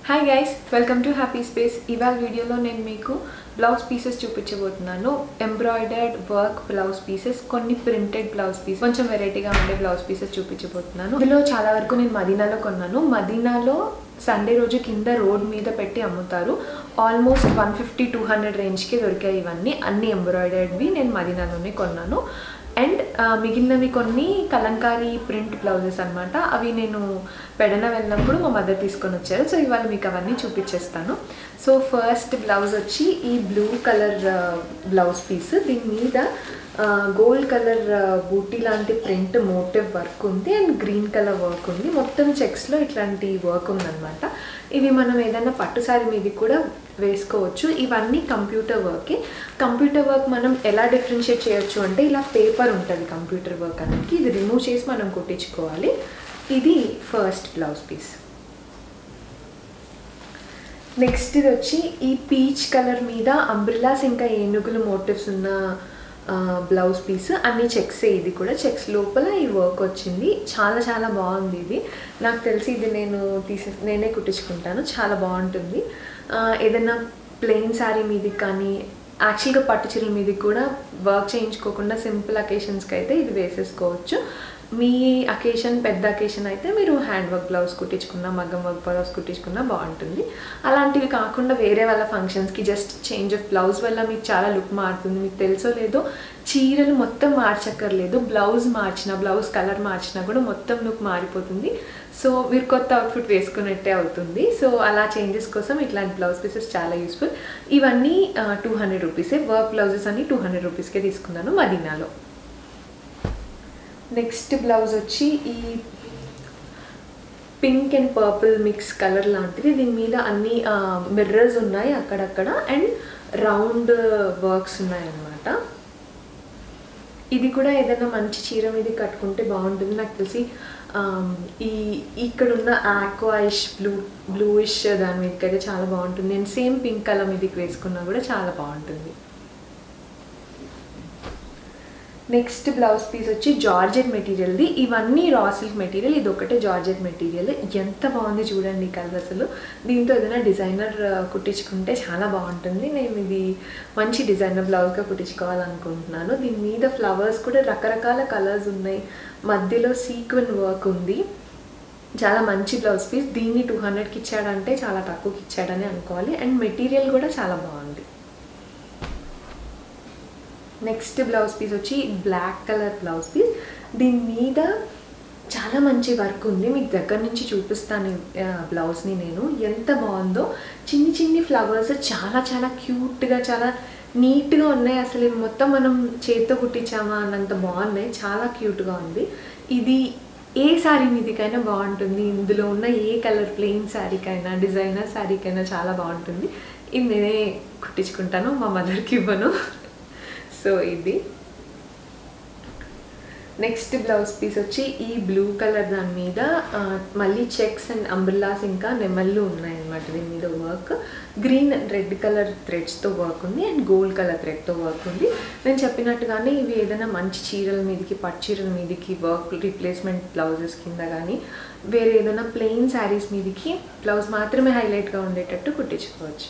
hi guys welcome to happy space ఇవాళ వీడియోలో నేను మీకు బ్లౌజ్ పీసెస్ చూపించబోతున్నాను ఎంబ్రాయిడర్డ్ వర్క్ బ్లౌజ్ పీసెస్ కొన్ని ప్రింటెడ్ బ్లౌజ్ పీస్ కొంచెం వెరైటీగా ఉండే బ్లౌజ్ పీసెస్ చూపించబోతున్నాను ఇందులో చాలా వరకు నేను మదీనాలో కొన్నాను మదీనాలో సండే రోజు కింద రోడ్ మీద పెట్టి అమ్ముతారు almost one fifty two hundred రేంజ్కి దొరికాయి ఇవన్నీ అన్ని ఎంబ్రాయిడర్డ్వి నేను మదీనాలోనే కొన్నాను అండ్ మిగిలినవి కొన్ని కలంకారీ ప్రింట్ బ్లౌజెస్ అనమాట అవి నేను పెడన వెళ్ళినప్పుడు మా మదర్ తీసుకొని వచ్చారు సో ఇవాళ మీకు అవన్నీ చూపించేస్తాను సో ఫస్ట్ బ్లౌజ్ వచ్చి ఈ బ్లూ కలర్ బ్లౌజ్ పీస్ దీని మీద గోల్డ్ కలర్ బూటీ లాంటి ప్రింట్ మోటివ్ వర్క్ ఉంది అండ్ గ్రీన్ కలర్ వర్క్ ఉంది మొత్తం చెక్స్లో ఇట్లాంటి వర్క్ ఉందన్నమాట ఇవి మనం ఏదైనా పట్టు సారీ మీద కూడా వేసుకోవచ్చు ఇవన్నీ కంప్యూటర్ వర్కే కంప్యూటర్ వర్క్ మనం ఎలా డిఫరెన్షియేట్ చేయొచ్చు అంటే ఇలా పేపర్ ఉంటుంది కంప్యూటర్ వర్క్ అనేది ఇది రిమూవ్ చేసి మనం కుట్టించుకోవాలి ఇది ఫస్ట్ బ్లౌజ్ పీస్ నెక్స్ట్ ఇది వచ్చి ఈ పీచ్ కలర్ మీద అంబ్రిల్లాస్ ఇంకా ఏనుగులు మోటివ్స్ ఉన్న బ్లౌజ్ పీస్ అన్ని చెక్సే ఇది కూడా చెక్స్ లోపల ఈ వర్క్ వచ్చింది చాలా చాలా బాగుంది ఇది నాకు తెలిసి ఇది నేను తీసే నేనే కుట్టించుకుంటాను చాలా బాగుంటుంది ఏదైనా ప్లెయిన్ శారీ మీదకి కానీ యాక్చువల్గా పట్టు చీరల మీదకి కూడా వర్క్ చేయించుకోకుండా సింపుల్ అకేషన్స్కి అయితే ఇది వేసేసుకోవచ్చు మీ అకేషన్ పెద్ద అకేషన్ అయితే మీరు హ్యాండ్ వర్క్ బ్లౌజ్ కుట్టించుకున్నా మగ్గం వర్క్ బ్లౌజ్ కుట్టించుకున్నా బాగుంటుంది అలాంటివి కాకుండా వేరే వాళ్ళ ఫంక్షన్స్కి జస్ట్ చేంజ్ ఆఫ్ బ్లౌజ్ వల్ల మీకు చాలా లుక్ మారుతుంది మీకు తెలుసో లేదో చీరలు మొత్తం మార్చక్కర్లేదు బ్లౌజ్ మార్చిన బ్లౌజ్ కలర్ మార్చినా కూడా మొత్తం లుక్ మారిపోతుంది సో మీరు కొత్త అవుట్ఫిట్ వేసుకున్నట్టే అవుతుంది సో అలా చేంజెస్ కోసం ఇట్లాంటి బ్లౌజ్ పీసెస్ చాలా యూస్ఫుల్ ఇవన్నీ టూ హండ్రెడ్ రూపీసే వర్క్ బ్లౌజెస్ అన్ని టూ హండ్రెడ్ రూపీస్కే తీసుకున్నాను మదీనాలో నెక్స్ట్ బ్లౌజ్ వచ్చి ఈ pink and purple mix colour లాంటిది దీని మీద అన్ని మిర్రర్స్ ఉన్నాయి అక్కడక్కడ అండ్ రౌండ్ వర్క్స్ ఉన్నాయి అన్నమాట ఇది కూడా ఏదైనా మంచి చీర మీద కట్టుకుంటే బాగుంటుంది నాకు తెలిసి ఈ ఇక్కడున్న ఆక్వాయిష్ బ్లూ బ్లూయిష్ దాని మీదకి అయితే చాలా బాగుంటుంది నేను సేమ్ పింక్ కలర్ మీదకి వేసుకున్నా కూడా చాలా బాగుంటుంది నెక్స్ట్ బ్లౌజ్ పీస్ వచ్చి జార్జెట్ మెటీరియల్ది ఇవన్నీ రా సిల్క్ మెటీరియల్ ఇది ఒకటే జార్జెట్ మెటీరియల్ ఎంత బాగుంది చూడండి ఈ కలర్ అసలు దీంతో ఏదైనా డిజైనర్ కుట్టించుకుంటే చాలా బాగుంటుంది నేను ఇది మంచి డిజైనర్ బ్లౌజ్గా కుట్టించుకోవాలనుకుంటున్నాను దీని మీద ఫ్లవర్స్ కూడా రకరకాల కలర్స్ ఉన్నాయి మధ్యలో సీక్వెన్ వర్క్ ఉంది చాలా మంచి బ్లౌజ్ పీస్ దీన్ని టూ హండ్రెడ్కి ఇచ్చాడంటే చాలా తక్కువకి ఇచ్చాడని అనుకోవాలి అండ్ మెటీరియల్ కూడా చాలా బాగుంది నెక్స్ట్ బ్లౌజ్ పీస్ వచ్చి బ్లాక్ కలర్ బ్లౌజ్ పీస్ దీని మీద చాలా మంచి వర్క్ ఉంది మీకు దగ్గర నుంచి చూపిస్తాను బ్లౌజ్ని నేను ఎంత బాగుందో చిన్ని చిన్ని ఫ్లవర్స్ చాలా చాలా క్యూట్గా చాలా నీట్గా ఉన్నాయి అసలు మొత్తం మనం చేత్తో కుట్టించామా అన్నంత బాగున్నాయి చాలా క్యూట్గా ఉంది ఇది ఏ శారీ మీదకైనా బాగుంటుంది ఇందులో ఉన్న ఏ కలర్ ప్లెయిన్ శారీకైనా డిజైనర్ శారీకైనా చాలా బాగుంటుంది ఇది నేనే కుట్టించుకుంటాను మా మదర్కి ఇవ్వను సో ఇది నెక్స్ట్ బ్లౌజ్ పీస్ వచ్చి ఈ బ్లూ కలర్ దాని మీద మళ్ళీ చెక్స్ అండ్ అంబ్రిల్లాస్ ఇంకా నెమళ్ళు ఉన్నాయన్నమాట దీని మీద work green and red colour థ్రెడ్స్తో వర్క్ ఉంది అండ్ గోల్డ్ కలర్ థ్రెడ్తో వర్క్ ఉంది నేను చెప్పినట్టుగానే ఇవి ఏదైనా మంచి చీరల మీదకి పట్టు చీరల మీదకి వర్క్ రీప్లేస్మెంట్ బ్లౌజెస్ కింద కానీ వేరే ఏదైనా ప్లెయిన్ శారీస్ మీదకి బ్లౌజ్ మాత్రమే హైలైట్గా ఉండేటట్టు కుట్టించుకోవచ్చు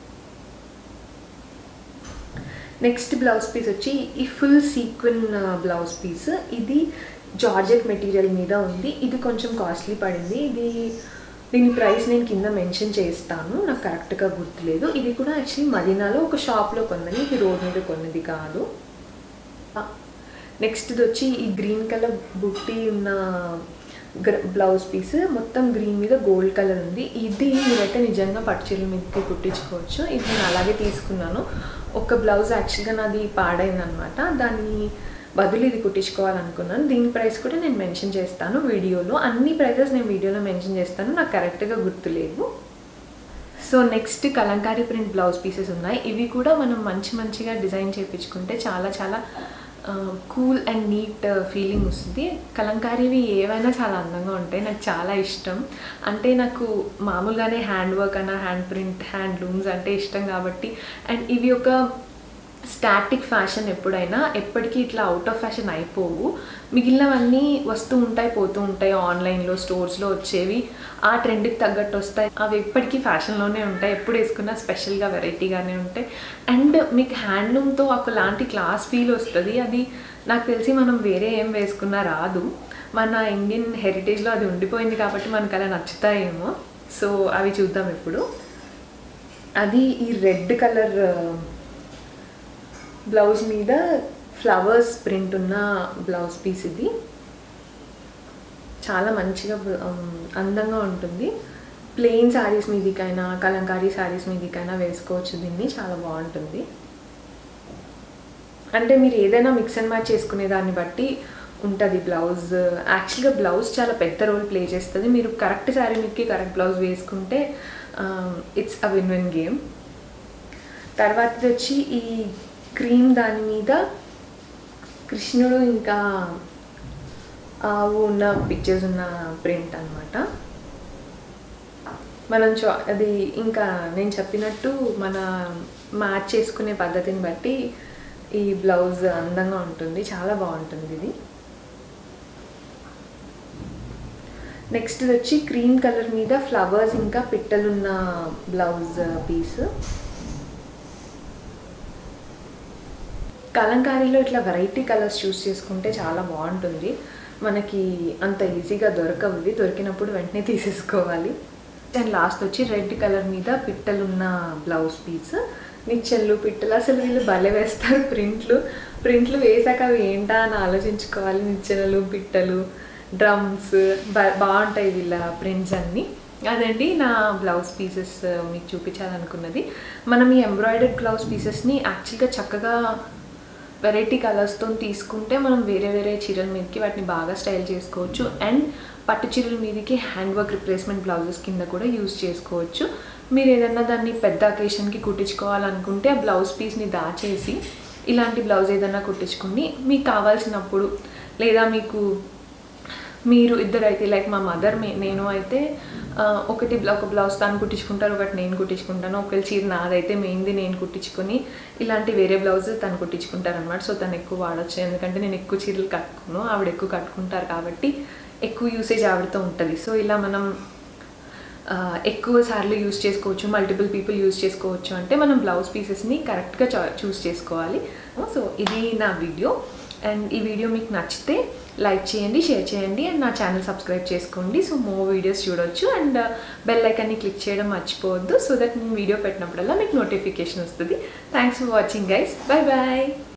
నెక్స్ట్ బ్లౌజ్ పీస్ వచ్చి ఈ ఫుల్ సీక్వెన్ బ్లౌజ్ పీస్ ఇది జార్జెట్ మెటీరియల్ మీద ఉంది ఇది కొంచెం కాస్ట్లీ పడింది ఇది దీని ప్రైస్ నేను కింద మెన్షన్ చేస్తాను నాకు కరెక్ట్గా గుర్తులేదు ఇది కూడా యాక్చువల్లీ మదీనాలో ఒక షాప్లో కొన్నది ఇది రోడ్ మీద కొన్నది కాదు నెక్స్ట్ ఇది వచ్చి ఈ గ్రీన్ కలర్ బుట్టి ఉన్న బ్లౌజ్ పీస్ మొత్తం గ్రీన్ మీద గోల్డ్ కలర్ ఉంది ఇది మీరైతే నిజంగా పట్టు చీరల మీదకి కుట్టించుకోవచ్చు ఇది నేను అలాగే తీసుకున్నాను ఒక బ్లౌజ్ యాక్చువల్గా నాది పాడైంది అనమాట దాన్ని బదులు ఇది కుట్టించుకోవాలనుకున్నాను దీని ప్రైస్ కూడా నేను మెన్షన్ చేస్తాను వీడియోలో అన్ని ప్రైజెస్ నేను వీడియోలో మెన్షన్ చేస్తాను నాకు కరెక్ట్గా గుర్తులేవు so next Kalamkari print blouse pieces ఉన్నాయి ఇవి కూడా మనం మంచి మంచిగా డిజైన్ చేయించుకుంటే చాలా చాలా కూల్ అండ్ నీట్ ఫీలింగ్ వస్తుంది కలంకారీవి ఏవైనా చాలా అందంగా ఉంటాయి నాకు చాలా ఇష్టం అంటే నాకు మామూలుగానే హ్యాండ్ వర్క్ అన్న హ్యాండ్ ప్రింట్ హ్యాండ్ లూమ్స్ అంటే ఇష్టం కాబట్టి అండ్ ఇవి ఒక స్టాటిక్ ఫ్యాషన్ ఎప్పుడైనా ఎప్పటికీ ఇట్లా అవుట్ ఆఫ్ ఫ్యాషన్ అయిపోవు మిగిలినవన్నీ వస్తూ ఉంటాయి పోతూ ఉంటాయి ఆన్లైన్లో స్టోర్స్లో వచ్చేవి ఆ ట్రెండ్కి తగ్గట్టు వస్తాయి అవి ఎప్పటికీ ఫ్యాషన్లోనే ఉంటాయి ఎప్పుడు వేసుకున్నా స్పెషల్గా వెరైటీగానే ఉంటాయి అండ్ మీకు హ్యాండ్లూమ్తో ఒకలాంటి క్లాస్ ఫీల్ వస్తుంది అది నాకు తెలిసి మనం వేరే ఏం వేసుకున్నా రాదు మన ఇండియన్ హెరిటేజ్లో అది ఉండిపోయింది కాబట్టి మనకు అలా నచ్చుతాయేమో సో అవి చూద్దాం ఇప్పుడు అది ఈ రెడ్ కలర్ బ్లౌజ్ మీద ఫ్లవర్స్ ప్రింట్ ఉన్న బ్లౌజ్ పీస్ ఇది చాలా మంచిగా ఉమ్, అందంగా ఉంటుంది ప్లెయిన్ శారీస్ మీదికైనా కలంకారీ శారీస్ మీదికైనా వేసుకోవచ్చు దీన్ని చాలా బాగుంటుంది అంటే మీరు ఏదైనా మిక్స్ అండ్ మ్యాచ్ చేసుకునే దాన్ని బట్టి ఉంటుంది బ్లౌజ్ యాక్చువల్గా బ్లౌజ్ చాలా పెద్ద రోల్ ప్లే చేస్తుంది మీరు కరెక్ట్ శారీ మీదకి కరెక్ట్ బ్లౌజ్ వేసుకుంటే it's a win win game తర్వాతది వచ్చి ఈ క్రీమ్ దాని మీద కృష్ణుడు ఇంకా ఆవు ఉన్న పిక్చర్స్ ఉన్న ప్రింట్ అన్నమాట మనం చా అది ఇంకా నేను చెప్పినట్టు మన మ్యాచ్ చేసుకునే పద్ధతిని బట్టి ఈ బ్లౌజ్ అందంగా ఉంటుంది చాలా బాగుంటుంది ఇది నెక్స్ట్ వచ్చి క్రీమ్ కలర్ మీద ఫ్లవర్స్ ఇంకా పిట్టలున్న బ్లౌజ్ పీస్ కలంకారీలో ఇట్లా వెరైటీ కలర్స్ చూస్ చేసుకుంటే చాలా బాగుంటుంది మనకి అంత ఈజీగా దొరకవు ఇవి దొరికినప్పుడు వెంటనే తీసేసుకోవాలి అండ్ లాస్ట్ వచ్చి రెడ్ కలర్ మీద పిట్టలున్న బ్లౌజ్ పీస్ నిచ్చెన్లు పిట్టలు అసలు వీళ్ళు భలే వేస్తారు ప్రింట్లు ప్రింట్లు వేసాక అవి ఏంటా అని ఆలోచించుకోవాలి నిచ్చెనలు పిట్టలు డ్రమ్స్ బాగుంటాయి వీళ్ళ ప్రింట్స్ అన్నీ అదండి నా బ్లౌజ్ పీసెస్ మీకు చూపించాలనుకున్నది మనం ఈ ఎంబ్రాయిడర్డ్ బ్లౌజ్ పీసెస్ని యాక్చువల్గా చక్కగా వెరైటీ కలర్స్తో తీసుకుంటే మనం వేరే వేరే చీరల మీదకి వాటిని బాగా స్టైల్ చేసుకోవచ్చు అండ్ పట్టు చీరల మీదకి హ్యాండ్ వర్క్ రిప్లేస్మెంట్ బ్లౌజెస్ కింద కూడా యూస్ చేసుకోవచ్చు మీరు ఏదన్నా దాన్ని పెద్ద అకేషన్కి కుట్టించుకోవాలనుకుంటే ఆ బ్లౌజ్ పీస్ని దాచేసి ఇలాంటి బ్లౌజ్ ఏదైనా కుట్టించుకుని మీకు కావాల్సినప్పుడు లేదా మీకు మీరు ఇద్దరైతే లైక్ మా మదర్ నేను అయితే ఆ, ఒకటి బ్ల- ఒక బ్లౌజ్ తాను కుట్టించుకుంటారు ఒకటి నేను కుట్టించుకుంటాను ఒకవేళ చీర నాదైతే మెయిన్ది నేను కుట్టించుకొని ఇలాంటి వేరే బ్లౌజ్ తను కుట్టించుకుంటారు అనమాట సో తను ఎక్కువ వాడచ్చు ఎందుకంటే నేను ఎక్కువ చీరలు కట్టుకోను ఆవిడ ఎక్కువ కట్టుకుంటారు కాబట్టి ఎక్కువ యూసేజ్ ఆవిడతో ఉంటుంది సో ఇలా మనం ఆ, ఎక్కువ సార్లు యూస్ చేసుకోవచ్చు మల్టిపుల్ పీపుల్ యూస్ చేసుకోవచ్చు అంటే మనం బ్లౌజ్ పీసెస్ని కరెక్ట్గా చూస్ చేసుకోవాలి సో ఇది నా వీడియో అండ్ ఈ వీడియో మీకు నచ్చితే లైక్ చేయండి షేర్ చేయండి అండ్ నా ఛానల్ సబ్స్క్రైబ్ చేసుకోండి సో మోర్ వీడియోస్ చూడొచ్చు అండ్ బెల్ ఐకాన్ని క్లిక్ చేయడం మర్చిపోవద్దు సో దట్ నేను వీడియో పెట్టినప్పుడల్లా మీకు నోటిఫికేషన్ వస్తుంది thanks for watching guys bye bye